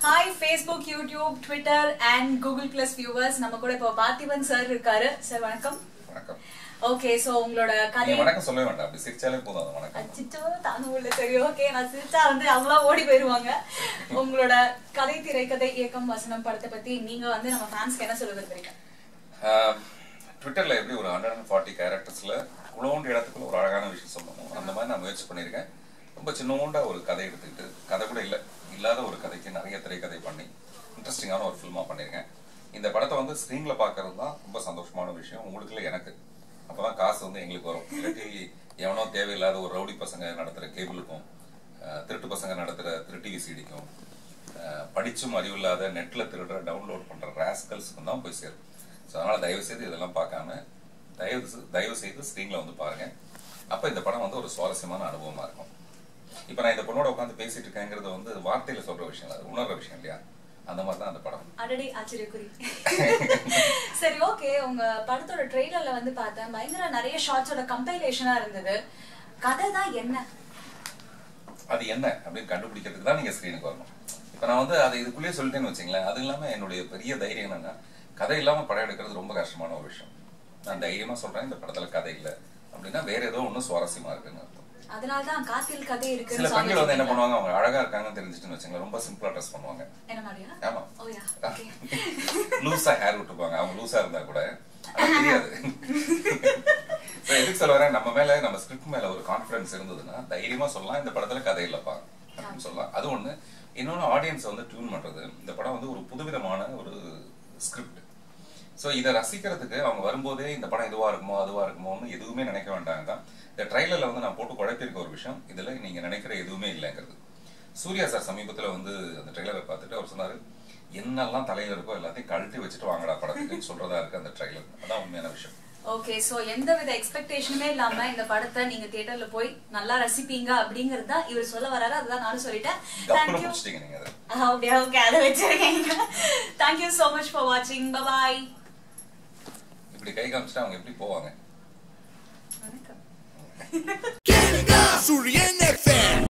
Hi Facebook YouTube Twitter and Google plus viewers நம்ம கூட இப்போ பார்த்திபன் சார் இருக்காரு சார் வணக்கம் வணக்கம் ஓகே சோ உங்களோட கதை நீங்க வணக்கம் சொல்லவே வேண்டாம் அப்படி சிரிச்சாலே போதும் அது வணக்கம் அச்சிச்சோ தாங்க உள்ள சரி ஓகே நான் சிரிச்சா வந்து அவ்வளோ ஓடி போயிருவாங்க உங்களோட கதை திரைக்கதை இயக்கம் வசனம் படத்தை பத்தி நீங்க வந்து நம்ம ஃபேன்ஸ்க்கு என்ன சொல்ல விரும்புறீங்க ஆஹ், ட்விட்டர்ல எப்படி ஒரு ஹண்ட்ரட் அண்ட் ஃபார்ட்டி கேரக்டர்ஸ்ல உழவுண்டு இடத்துக்குள்ள ஒரு அழகான விஷயம் சொல்லணும் அந்த மாதிரி நான் முயற்சி பண்ணியிருக்கேன் ரொம்ப சின்னோண்டா ஒரு கதை எடுத்துக்கிட்டு கதை கூட இல்லை இல்லாத ஒரு கதைக்கு நிறைய திரைக்கதை பண்ணி இன்ட்ரெஸ்டிங்கான ஒரு ஃபில்மா பண்ணியிருக்கேன் இந்த படத்தை வந்து ஸ்க்ரீன்ல பார்க்கறது தான் ரொம்ப சந்தோஷமான விஷயம் உங்களுக்கு இல்லை எனக்கு அப்பதான் காசு வந்து எங்களுக்கு வரும் இல்லாட்டி எவனோ தேவையில்லாத ஒரு ரவுடி பசங்க நடத்துற கேபிளுக்கும் ஆஹ், திருட்டு பசங்க நடத்துற திருட்டி விசிடிக்கும் அஹ் படிச்சும் அறிவில்லாத நெட்ல திருடுற டவுன்லோட் பண்ற ராஸ்கல்ஸ்க்கு தான் போய் சேரும் ஸோ அதனால தயவு செய்து இதெல்லாம் பார்க்காம தயவு செ- தயவு செய்து ஸ்க்ரீன்ல வந்து பாருங்க அப்ப இந்த படம் வந்து ஒரு சுவாரஸ்யமான அனுபவமா இருக்கும் இப்ப நான் இந்த பொண்ணோட உட்காந்து பேசிட்டு இருக்கேங்கிறது வந்து வார்த்தையில சொல்ற விஷயம் இல்ல, அது உணர்ற விஷயம் இல்லையா அந்த மாதிரி தான் அந்த படம் அடடி ஆச்சரியக்குறி சரி ஓகே உங்க படத்தோட ட்ரெய்லர்ல வந்து பார்த்தேன் பயங்கர நிறைய ஷார்ட்ஸோட கம்பைலேஷனா இருந்தது கதை தான் என்ன அது என்ன அப்படின்னு கண்டுபிடிக்கிறதுக்கு தான் நீங்க ஸ்க்ரீனுக்கு வரணும் இப்ப நான் வந்து அதை இதுக்குள்ளேயே சொல்லிட்டேன்னு வச்சுங்களேன் அது இல்லாம என்னுடைய பெரிய தைரியம் என்னன்னா கதை இல்லாம படம் எடுக்கிறது ரொம்ப கஷ்டமான ஒரு விஷயம் நான் தைரியமா சொல்றேன் இந்த படத்துல கதை இல்லை அப்படின்னா வேற ஏதோ ஒன்றும் சுவாரஸ்யமா இருக்குன்னு அர்த்தம் அதனால தான் காத்தில் கதை சில இருக்குன்னு பெண்கள் வந்து என்ன சொல்லிட்டு பண்ணுவாங்க அவங்க அழகா இருக்காங்கன்னு தெரிஞ்சுட்டுன்னு வச்சுங்களேன் ரொம்ப சிம்பிளா ட்ரெஸ் பண்ணுவாங்க என்ன மாதிரியா ஆமா ஓயா ஓகே லூசா ஹேர் விட்டுருப்பாங்க அவங்க லூசா இருந்தா கூட அது தெரியாது So, எதுக்கு சொல்ல வரேன் நம்ம மேல நம்ம ஸ்கிரிப்ட் மேல ஒரு கான்பிடன்ஸ் இருந்ததுன்னா தைரியமா சொல்லலாம் இந்த படத்துல கதை இல்லப்பா அப்படின்னு சொல்லலாம் அது ஒண்ணு இன்னொன்னு ஆடியன்ஸ் வந்து டியூன் பண்றது இந்த படம் வந்து ஒரு புதுவிதமான ஒரு ஸ்கிரிப்ட் ஸோ இதை ரசிக்கிறதுக்கு அவங்க வரும்போதே இந்த படம் இதுவா இருக்குமோ அதுவா இருக்குமோன்னு எதுவுமே நினைக்க வேண்டாங்க தான் இந்த ட்ரைலர்ல வந்து நான் போட்டு குழப்பியிருக்க ஒரு விஷயம் இதுல நீங்க நினைக்கிற எதுவுமே இல்லைங்கிறது சூர்யா சார் சமீபத்துல வந்து அந்த ட்ரைலரை பார்த்துட்டு அவர் சொன்னாரு என்னெல்லாம் தலையில இருக்கோ எல்லாத்தையும் கழட்டி வச்சுட்டு வாங்கடா படத்துக்குன்னு சொல்றதா இருக்கு அந்த ட்ரைலர் அதான் உண்மையான விஷயம் ஓகே சோ எந்த வித எக்ஸ்பெக்டேஷனுமே இல்லாம இந்த படத்தை நீங்க தியேட்டர்ல போய் நல்லா ரசிப்பீங்க அப்படிங்கறது தான் இவர் சொல்ல வராரு அதுதான் நானும் சொல்லிட்டேன் கப்புனு தேங்க்யூ முடிச்சிட்டீங்க நீங்க அதை அப்படியா ஓகே அதை வச்சிருக்கீங்க தேங்க்யூ so மச் ஃபார் வாட்சிங் பபாய் இப்படி கை காமிச்சிட்டா அவங்க எப்படி போவாங்க வணக்கம் Surya FM.